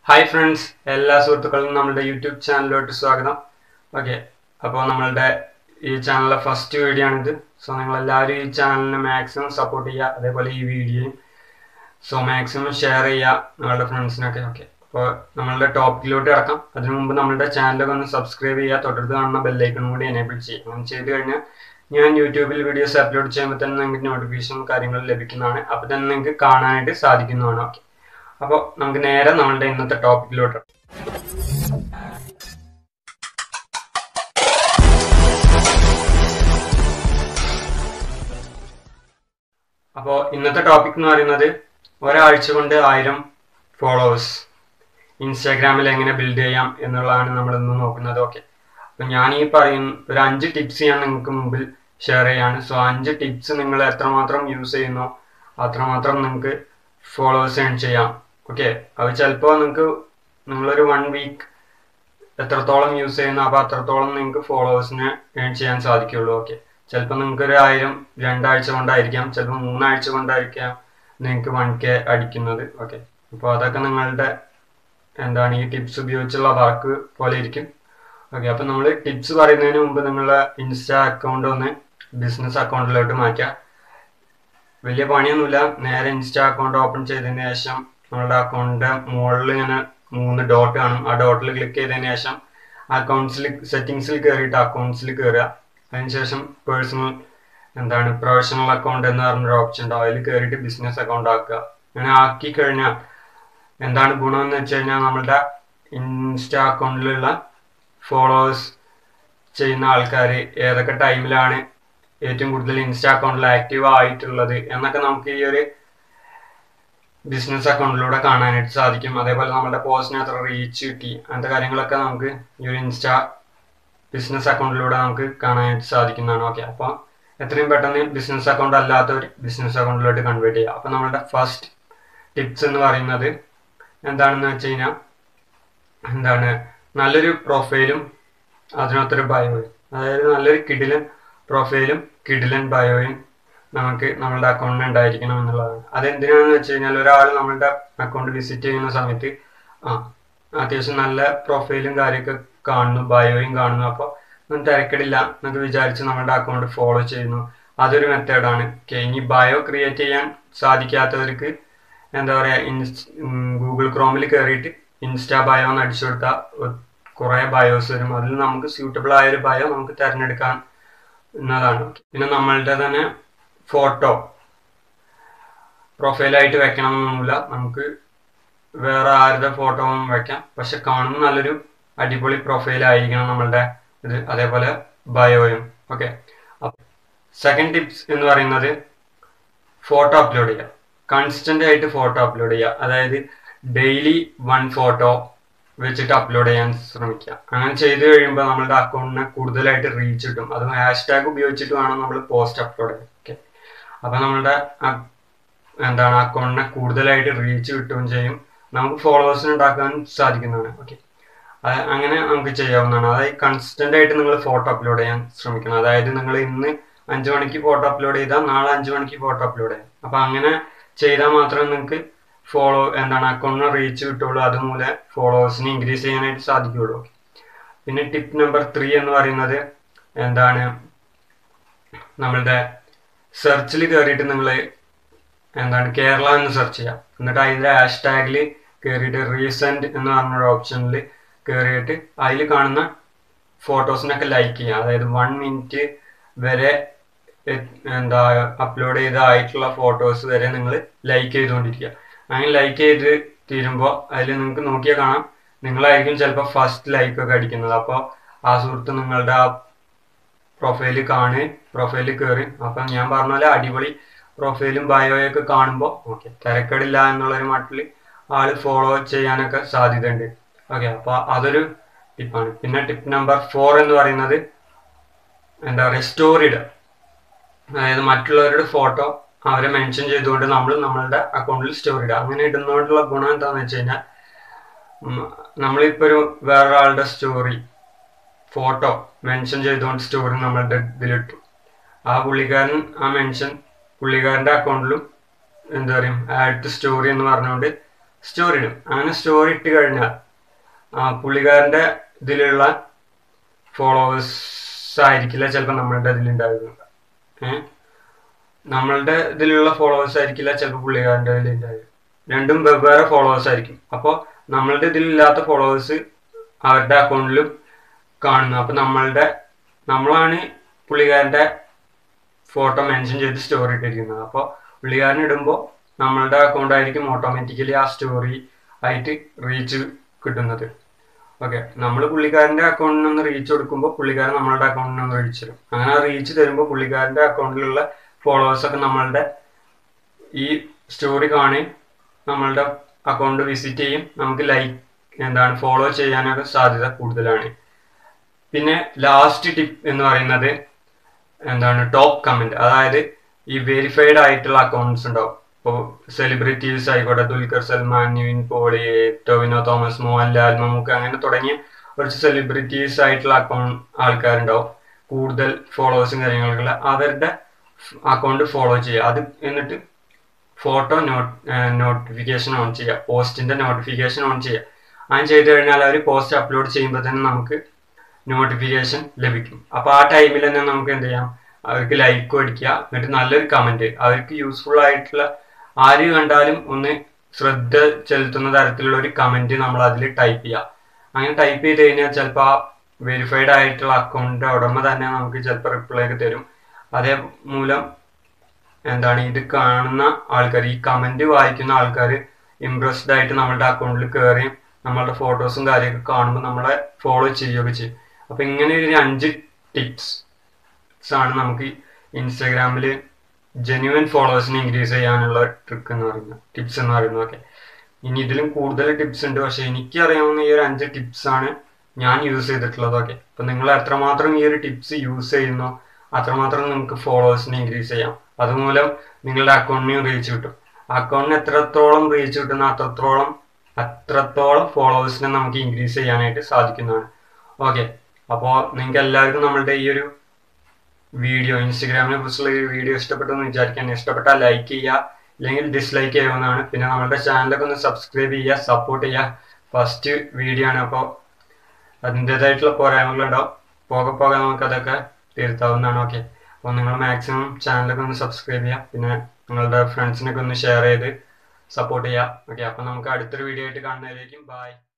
hi friends എല്ലാ സുഹൃത്തുക്കളും നമ്മുടെ യൂട്യൂബ് ചാനലിലോട്ട് സ്വാഗതം ഓക്കെ അപ്പോൾ നമ്മളുടെ ഈ ചാനലിലെ ഫസ്റ്റ് വീഡിയോ ആണിത് സോ നിങ്ങൾ എല്ലാവരും ഈ ചാനലിനെ മാക്സിമം സപ്പോർട്ട് ചെയ്യുക അതേപോലെ ഈ വീഡിയോയും സോ മാക്സിമം ഷെയർ ചെയ്യുക നിങ്ങളുടെ ഫ്രണ്ട്സിനൊക്കെ ഓക്കെ അപ്പോൾ നമ്മളുടെ ടോപ്പിക്കിലോട്ട് കിടക്കാം അതിനു മുമ്പ് നമ്മുടെ ചാനലൊക്കെ ഒന്ന് സബ്സ്ക്രൈബ് ചെയ്യുക തൊട്ടടുത്ത് കാണുന്ന ബെല്ലൈക്കണും കൂടി എനേബിൾ ചെയ്യുക അങ്ങനെ ചെയ്ത് കഴിഞ്ഞാൽ ഞാൻ യൂട്യൂബിൽ വീഡിയോസ് അപ്ലോഡ് ചെയ്യുമ്പോൾ തന്നെ നിങ്ങൾക്ക് നോട്ടിഫിക്കേഷനും കാര്യങ്ങളും ലഭിക്കുന്നതാണ് അപ്പോൾ തന്നെ നിങ്ങൾക്ക് കാണാനായിട്ട് സാധിക്കുന്നതാണ് ഓക്കെ അപ്പോൾ നമുക്ക് നേരെ നമ്മളുടെ ഇന്നത്തെ ടോപ്പിക്കിലോട്ട് അപ്പോൾ ഇന്നത്തെ ടോപ്പിക് എന്ന് പറയുന്നത് ഒരാഴ്ച കൊണ്ട് ആയിരം ഫോളോവേഴ്സ് ഇൻസ്റ്റാഗ്രാമിൽ എങ്ങനെ ബിൽഡ് ചെയ്യാം എന്നുള്ളതാണ് നമ്മൾ ഇന്ന് നോക്കുന്നത് ഓക്കെ അപ്പം ഞാൻ ഈ പറയുന്ന ഒരു അഞ്ച് ടിപ്സ് ഞാൻ നിങ്ങൾക്ക് മുമ്പിൽ ഷെയർ ചെയ്യാണ് സോ അഞ്ച് ടിപ്സ് നിങ്ങൾ എത്രമാത്രം യൂസ് ചെയ്യുന്നു അത്രമാത്രം നിങ്ങൾക്ക് ഫോളോവേഴ്സ് ഏൺ ചെയ്യാം ഓക്കെ അത് ചിലപ്പോൾ നിങ്ങൾക്ക് നിങ്ങളൊരു വൺ വീക്ക് എത്രത്തോളം യൂസ് ചെയ്യുന്നു അപ്പോൾ അത്രത്തോളം നിങ്ങൾക്ക് ഫോളോവേഴ്സിനെ ഏൺ ചെയ്യാൻ സാധിക്കുള്ളൂ ഓക്കെ ചിലപ്പോൾ നിങ്ങൾക്ക് ഒരു ആയിരം രണ്ടാഴ്ച കൊണ്ടായിരിക്കാം ചിലപ്പോൾ മൂന്നാഴ്ച കൊണ്ടായിരിക്കാം നിങ്ങൾക്ക് വൺ കെ അടിക്കുന്നത് ഓക്കെ അപ്പോൾ അതൊക്കെ നിങ്ങളുടെ എന്താണ് ഈ ടിപ്സ് ഉപയോഗിച്ചുള്ള വർക്ക് പോലെ ഇരിക്കും ഓക്കെ അപ്പോൾ നമ്മൾ ടിപ്സ് പറയുന്നതിന് മുമ്പ് നിങ്ങളുടെ ഇൻസ്റ്റാ അക്കൗണ്ട് ഒന്ന് ബിസിനസ് അക്കൗണ്ടിലോട്ട് മാറ്റുക വലിയ പണിയൊന്നുമില്ല നേരെ ഇൻസ്റ്റാ അക്കൗണ്ട് ഓപ്പൺ ചെയ്തതിന് ശേഷം നമ്മളുടെ അക്കൗണ്ടിന്റെ മുകളിൽ ഇങ്ങനെ മൂന്ന് ഡോട്ട് കാണും ആ ഡോട്ടിൽ ക്ലിക്ക് ചെയ്തതിന് ശേഷം അക്കൗണ്ട്സിൽ സെറ്റിങ്സിൽ കയറിയിട്ട് അക്കൗണ്ട്സിൽ കയറുക അതിനുശേഷം പേഴ്സണൽ എന്താണ് പ്രൊഫഷണൽ അക്കൗണ്ട് എന്ന് പറഞ്ഞൊരു ഓപ്ഷൻ ഉണ്ടാവും അതിൽ കയറിയിട്ട് ബിസിനസ് അക്കൗണ്ട് ആക്കുക അങ്ങനെ ആക്കി കഴിഞ്ഞാൽ എന്താണ് ഗുണം എന്ന് വെച്ച് കഴിഞ്ഞാൽ നമ്മളുടെ ഇൻസ്റ്റാ അക്കൗണ്ടിലുള്ള ഫോളോവേഴ്സ് ചെയ്യുന്ന ആൾക്കാർ ഏതൊക്കെ ടൈമിലാണ് ഏറ്റവും കൂടുതൽ ഇൻസ്റ്റാ അക്കൗണ്ടിൽ ആക്റ്റീവ് ആയിട്ടുള്ളത് എന്നൊക്കെ നമുക്ക് ഈ ഒരു ബിസിനസ് അക്കൗണ്ടിലൂടെ കാണാനായിട്ട് സാധിക്കും അതേപോലെ നമ്മുടെ പോസ്റ്റിന് എത്ര റീച്ച് കിട്ടി അങ്ങനത്തെ കാര്യങ്ങളൊക്കെ നമുക്ക് ഈ ഒരു ഇൻസ്റ്റാ ബിസിനസ് അക്കൗണ്ടിലൂടെ നമുക്ക് കാണാനായിട്ട് സാധിക്കുന്നതാണ് ഓക്കെ അപ്പോൾ എത്രയും പെട്ടെന്ന് ബിസിനസ് അക്കൗണ്ട് അല്ലാത്തവർ ബിസിനസ് അക്കൗണ്ടിലോട്ട് കൺവേർട്ട് ചെയ്യുക അപ്പോൾ നമ്മുടെ ഫസ്റ്റ് ടിപ്സ് എന്ന് പറയുന്നത് എന്താണെന്ന് വെച്ച് കഴിഞ്ഞാൽ എന്താണ് നല്ലൊരു പ്രൊഫൈലും അതിനൊത്തൊരു ബയോയും അതായത് നല്ലൊരു കിഡിലൻ പ്രൊഫൈലും കിഡിലൻ ബയോയും നമുക്ക് നമ്മളുടെ അക്കൗണ്ടിന് ഉണ്ടായിരിക്കണം എന്നുള്ളതാണ് അതെന്തിനാണെന്ന് വെച്ച് കഴിഞ്ഞാൽ ഒരാൾ നമ്മളുടെ അക്കൗണ്ട് വിസിറ്റ് ചെയ്യുന്ന സമയത്ത് ആ അത്യാവശ്യം നല്ല പ്രൊഫൈലും കാര്യമൊക്കെ കാണുന്നു ബയോയും കാണുന്നു അപ്പോൾ ഒന്നും തിരക്കിടില്ല എന്നൊക്കെ വിചാരിച്ച് നമ്മുടെ അക്കൗണ്ട് ഫോളോ ചെയ്യുന്നു അതൊരു മെത്തേഡാണ് ഓക്കെ ഇനി ബയോ ക്രിയേറ്റ് ചെയ്യാൻ സാധിക്കാത്തവർക്ക് എന്താ പറയുക ഗൂഗിൾ ക്രോമിൽ കയറിയിട്ട് ഇൻസ്റ്റാ ബയോ എന്ന് അടിച്ചു കൊടുത്താൽ കുറേ ബയോസ് വരും അതിൽ നമുക്ക് സ്യൂട്ടബിൾ ആയ ഒരു ബയോ നമുക്ക് തിരഞ്ഞെടുക്കാൻ എന്നതാണ് പിന്നെ നമ്മളുടെ തന്നെ ഫോട്ടോ പ്രൊഫൈലായിട്ട് വെക്കണം എന്നൊന്നുമില്ല നമുക്ക് വേറെ ആരുടെ ഫോട്ടോ വെക്കാം പക്ഷെ കാണുമ്പോൾ നല്ലൊരു അടിപൊളി പ്രൊഫൈൽ ആയിരിക്കണം നമ്മളുടെ ഇത് അതേപോലെ ബയോയും ഓക്കെ സെക്കൻഡ് ടിപ്സ് എന്ന് പറയുന്നത് ഫോട്ടോ അപ്ലോഡ് ചെയ്യുക കൺസ്റ്റന്റ് ആയിട്ട് ഫോട്ടോ അപ്ലോഡ് ചെയ്യുക അതായത് ഡെയിലി വൺ ഫോട്ടോ വെച്ചിട്ട് അപ്ലോഡ് ചെയ്യാൻ ശ്രമിക്കുക അങ്ങനെ ചെയ്തു കഴിയുമ്പോൾ നമ്മളുടെ അക്കൗണ്ടിന് കൂടുതലായിട്ട് റീച്ച് കിട്ടും അതും ഹാഷ്ടാഗ് ഉപയോഗിച്ചിട്ട് വേണം നമ്മൾ പോസ്റ്റ് അപ്ലോഡ് ചെയ്യാൻ ഓക്കെ അപ്പം നമ്മളുടെ എന്താണ് അക്കൗണ്ടിനെ കൂടുതലായിട്ട് റീച്ച് കിട്ടുകയും ചെയ്യും നമുക്ക് ഫോളോവേഴ്സിന് ഉണ്ടാക്കാൻ സാധിക്കുന്നതാണ് ഓക്കെ അങ്ങനെ നമുക്ക് ചെയ്യാവുന്നതാണ് അതായത് കൺസ്റ്റന്റ് ആയിട്ട് നിങ്ങൾ ഫോട്ടോ അപ്ലോഡ് ചെയ്യാൻ ശ്രമിക്കണം അതായത് നിങ്ങൾ ഇന്ന് അഞ്ച് മണിക്ക് ഫോട്ടോ അപ്ലോഡ് ചെയ്താൽ നാളെ അഞ്ച് മണിക്ക് ഫോട്ടോ അപ്ലോഡ് ചെയ്യാം അപ്പം അങ്ങനെ ചെയ്താൽ മാത്രമേ നിങ്ങൾക്ക് ഫോളോ എന്താണ് അക്കൗണ്ടിന് റീച്ച് കിട്ടുള്ളൂ അതുമൂലം ഫോളോവേഴ്സിനെ ഇൻക്രീസ് ചെയ്യാനായിട്ട് സാധിക്കുകയുള്ളൂ പിന്നെ ടിപ്പ് നമ്പർ ത്രീ എന്ന് പറയുന്നത് എന്താണ് നമ്മളുടെ സെർച്ചിൽ കയറിയിട്ട് നിങ്ങൾ എന്താണ് കേരള എന്ന് സെർച്ച് ചെയ്യാം എന്നിട്ട് അതിൻ്റെ ഹാഷ്ടാഗിൽ കയറിയിട്ട് റീസെൻറ്റ് എന്ന് പറഞ്ഞൊരു ഓപ്ഷനിൽ കയറിയിട്ട് അതിൽ കാണുന്ന ഫോട്ടോസിനൊക്കെ ലൈക്ക് ചെയ്യുക അതായത് വൺ മിനിറ്റ് വരെ എന്താ അപ്ലോഡ് ചെയ്തായിട്ടുള്ള ഫോട്ടോസ് വരെ നിങ്ങൾ ലൈക്ക് ചെയ്തുകൊണ്ടിരിക്കുക അങ്ങനെ ലൈക്ക് ചെയ്ത് തീരുമ്പോൾ അതിൽ നിങ്ങൾക്ക് നോക്കിയാൽ കാണാം നിങ്ങളായിരിക്കും ചിലപ്പോൾ ഫസ്റ്റ് ലൈക്ക് ഒക്കെ അടിക്കുന്നത് അപ്പോൾ ആ സുഹൃത്ത് നിങ്ങളുടെ ആ പ്രൊഫൈല് കാണുക പ്രൊഫൈലിൽ കയറി അപ്പം ഞാൻ പറഞ്ഞ പോലെ അടിപൊളി പ്രൊഫൈലും ബയോയൊക്കെ കാണുമ്പോൾ ഓക്കെ തിരക്കടില്ല എന്നുള്ളൊരു മട്ടിൽ ആൾ ഫോളോ ചെയ്യാനൊക്കെ സാധ്യതയുണ്ട് ഓക്കെ അപ്പോൾ അതൊരു ടിപ്പാണ് പിന്നെ ടിപ്പ് നമ്പർ ഫോർ എന്ന് പറയുന്നത് എന്താ പറയുക സ്റ്റോറി ഇടുക അതായത് മറ്റുള്ളവരുടെ ഫോട്ടോ അവരെ മെൻഷൻ ചെയ്തുകൊണ്ട് നമ്മൾ നമ്മളുടെ അക്കൗണ്ടിൽ സ്റ്റോറി ഇടുക അങ്ങനെ ഇടുന്നതുകൊണ്ടുള്ള ഗുണം എന്താണെന്ന് വെച്ച് കഴിഞ്ഞാൽ നമ്മളിപ്പോൾ ഒരു വേറൊരാളുടെ സ്റ്റോറി ഫോട്ടോ മെൻഷൻ ചെയ്തുകൊണ്ട് സ്റ്റോറി നമ്മളുടെ ഇതിലിട്ടു ആ പുള്ളിക്കാരൻ ആ മെൻഷൻ പുള്ളിക്കാരൻ്റെ അക്കൗണ്ടിലും എന്താ പറയും ആഡ് സ്റ്റോറി എന്ന് പറഞ്ഞുകൊണ്ട് സ്റ്റോറി ഇടും അങ്ങനെ സ്റ്റോറി ഇട്ട് കഴിഞ്ഞാൽ ആ, പുള്ളിക്കാരൻ്റെ ഇതിലുള്ള ഫോളോവേഴ്സ് ആയിരിക്കില്ല ചിലപ്പോൾ നമ്മളുടെ ഇതിലുണ്ടാകുന്നത് ഏഹ് നമ്മളുടെ ഇതിലുള്ള ഫോളോവേഴ്സ് ആയിരിക്കില്ല ചിലപ്പോൾ പുള്ളിക്കാരൻ്റെ ഇതിലുണ്ടാകുക രണ്ടും വെവ്വേറെ ഫോളോവേഴ്സ് ആയിരിക്കും അപ്പോൾ നമ്മളുടെ ഇതിലില്ലാത്ത ഫോളോവേഴ്സ് അവരുടെ അക്കൗണ്ടിലും കാണുന്നു അപ്പോൾ നമ്മളുടെ നമ്മളാണ് പുള്ളിക്കാരൻ്റെ ഫോട്ടോ മെൻഷൻ ചെയ്ത് സ്റ്റോറി ഇട്ടിരിക്കുന്നത് അപ്പോൾ പുള്ളിക്കാരൻ ഇടുമ്പോൾ നമ്മളുടെ അക്കൗണ്ട് ആയിരിക്കും ഓട്ടോമാറ്റിക്കലി ആ സ്റ്റോറി ആയിട്ട് റീച്ച് കിട്ടുന്നത് ഓക്കെ നമ്മൾ പുള്ളിക്കാരൻ്റെ അക്കൗണ്ടിൽ നിന്ന് റീച്ച് കൊടുക്കുമ്പോൾ പുള്ളിക്കാരൻ നമ്മളുടെ അക്കൗണ്ടിൽ നിന്ന് റീച്ച് തരും അങ്ങനെ റീച്ച് തരുമ്പോൾ പുള്ളിക്കാരൻ്റെ അക്കൗണ്ടിലുള്ള ഫോളോവേഴ്സ് ഒക്കെ നമ്മളുടെ ഈ സ്റ്റോറി കാണുകയും നമ്മളുടെ അക്കൗണ്ട് വിസിറ്റ് ചെയ്യും നമുക്ക് ലൈക്ക് എന്താണ് ഫോളോ ചെയ്യാനൊക്കെ സാധ്യത കൂടുതലാണ് പിന്നെ ലാസ്റ്റ് ടിപ്പ് എന്ന് പറയുന്നത് എന്താണ് ടോപ്പ് കമന്റ് അതായത് ഈ വെരിഫൈഡ് ആയിട്ടുള്ള അക്കൗണ്ട്സ് ഉണ്ടാവും ഇപ്പോൾ സെലിബ്രിറ്റീസ് ആയിക്കോട്ടെ ദുൽഖർ സൽമാൻ നിവിൻ പോളി ടൊവിനോ തോമസ് മോഹൻലാൽ മമ്മൂക്ക അങ്ങനെ തുടങ്ങിയ കുറച്ച് സെലിബ്രിറ്റീസ് ആയിട്ടുള്ള അക്കൗണ്ട് ആൾക്കാരുണ്ടാവും കൂടുതൽ ഫോളോവേഴ്സും കാര്യങ്ങളൊക്കെ അവരുടെ അക്കൗണ്ട് ഫോളോ ചെയ്യുക അത് എന്നിട്ട് ഫോട്ടോ നോട്ട് നോട്ടിഫിക്കേഷൻ ഓൺ ചെയ്യുക പോസ്റ്റിന്റെ നോട്ടിഫിക്കേഷൻ ഓൺ ചെയ്യുക അങ്ങനെ ചെയ്ത് കഴിഞ്ഞാൽ അവർ പോസ്റ്റ് അപ്ലോഡ് ചെയ്യുമ്പോൾ തന്നെ നമുക്ക് നോട്ടിഫിക്കേഷൻ ലഭിക്കും അപ്പോൾ ആ ടൈമിൽ തന്നെ നമുക്ക് എന്ത് ചെയ്യാം അവർക്ക് ലൈക്ക് അടിക്കുക എന്നിട്ട് നല്ലൊരു കമന്റ് അവർക്ക് യൂസ്ഫുൾ ആയിട്ടുള്ള ആര് കണ്ടാലും ഒന്ന് ശ്രദ്ധ ചെലുത്തുന്ന തരത്തിലുള്ള ഒരു കമന്റ് നമ്മൾ അതിൽ ടൈപ്പ് ചെയ്യുക അങ്ങനെ ടൈപ്പ് ചെയ്ത് കഴിഞ്ഞാൽ ചിലപ്പോൾ ആ വെരിഫൈഡ് ആയിട്ടുള്ള അക്കൗണ്ടിന്റെ ഉടമ തന്നെ നമുക്ക് ചിലപ്പോൾ റിപ്ലൈ ഒക്കെ തരും അതേ മൂലം എന്താണ് ഇത് കാണുന്ന ആൾക്കാർ ഈ കമന്റ് വായിക്കുന്ന ആൾക്കാർ ഇംപ്രസ്ഡ് ആയിട്ട് നമ്മളുടെ അക്കൗണ്ടിൽ കയറിയും നമ്മളുടെ ഫോട്ടോസും കാര്യമൊക്കെ കാണുമ്പോൾ നമ്മളെ ഫോളോ ചെയ്യുകയൊക്കെ ചെയ്യും അപ്പൊ ഇങ്ങനെ ഒരു അഞ്ച് ടിപ്സ് ആണ് നമുക്ക് ഇൻസ്റ്റാഗ്രാമിൽ ജെന്യുവൻ ഫോളോവേഴ്സിനെ ഇൻക്രീസ് ചെയ്യാനുള്ള ട്രിക്ക് എന്ന് പറയുന്നത് ടിപ്സ് എന്ന് പറയുന്നത് ഓക്കെ ഇനി ഇതിലും കൂടുതൽ ടിപ്സ് ഉണ്ട് പക്ഷെ എനിക്ക് അറിയാവുന്ന ഈ ഒരു അഞ്ച് ടിപ്സ് ആണ് ഞാൻ യൂസ് ചെയ്തിട്ടുള്ളത് ഓക്കെ അപ്പൊ നിങ്ങൾ എത്രമാത്രം ഈ ഒരു ടിപ്സ് യൂസ് ചെയ്യുന്നു അത്രമാത്രം നിങ്ങൾക്ക് ഫോളോവേഴ്സിനെ ഇൻക്രീസ് ചെയ്യാം അതുമൂലം നിങ്ങളുടെ അക്കൗണ്ടിനും റീച്ച് കിട്ടും അക്കൗണ്ടിന് എത്രത്തോളം റീച്ച് കിട്ടുന്ന അത്രത്തോളം അത്രത്തോളം ഫോളോവേഴ്സിനെ നമുക്ക് ഇൻക്രീസ് ചെയ്യാനായിട്ട് സാധിക്കുന്നതാണ് ഓക്കെ അപ്പോൾ നിങ്ങൾക്ക് എല്ലാവർക്കും നമ്മളുടെ ഈ ഒരു വീഡിയോ ഇൻസ്റ്റഗ്രാമിനെ കുറിച്ചുള്ള ഈ വീഡിയോ ഇഷ്ടപ്പെട്ടെന്ന് വിചാരിക്കാൻ ഇഷ്ടപ്പെട്ടാൽ ലൈക്ക് ചെയ്യുക അല്ലെങ്കിൽ ഡിസ്ലൈക്ക് ചെയ്യാവുന്നതാണ് പിന്നെ നമ്മുടെ ചാനലൊക്കെ ഒന്ന് സബ്സ്ക്രൈബ് ചെയ്യുക സപ്പോർട്ട് ചെയ്യുക ഫസ്റ്റ് വീഡിയോ ആണ് അപ്പോൾ അതിൻ്റെതായിട്ടുള്ള പോരായ്മകളുണ്ടാവും പോകെ പോകെ നമുക്കതൊക്കെ തീർത്താവുന്നതാണ് ഓക്കെ അപ്പോൾ നിങ്ങൾ മാക്സിമം ചാനലൊക്കെ ഒന്ന് സബ്സ്ക്രൈബ് ചെയ്യുക പിന്നെ നിങ്ങളുടെ ഫ്രണ്ട്സിനൊക്കെ ഒന്ന് ഷെയർ ചെയ്ത് സപ്പോർട്ട് ചെയ്യുക ഓക്കെ അപ്പോൾ നമുക്ക് അടുത്തൊരു വീഡിയോ ആയിട്ട് കാണുന്നതായിരിക്കും ബൈ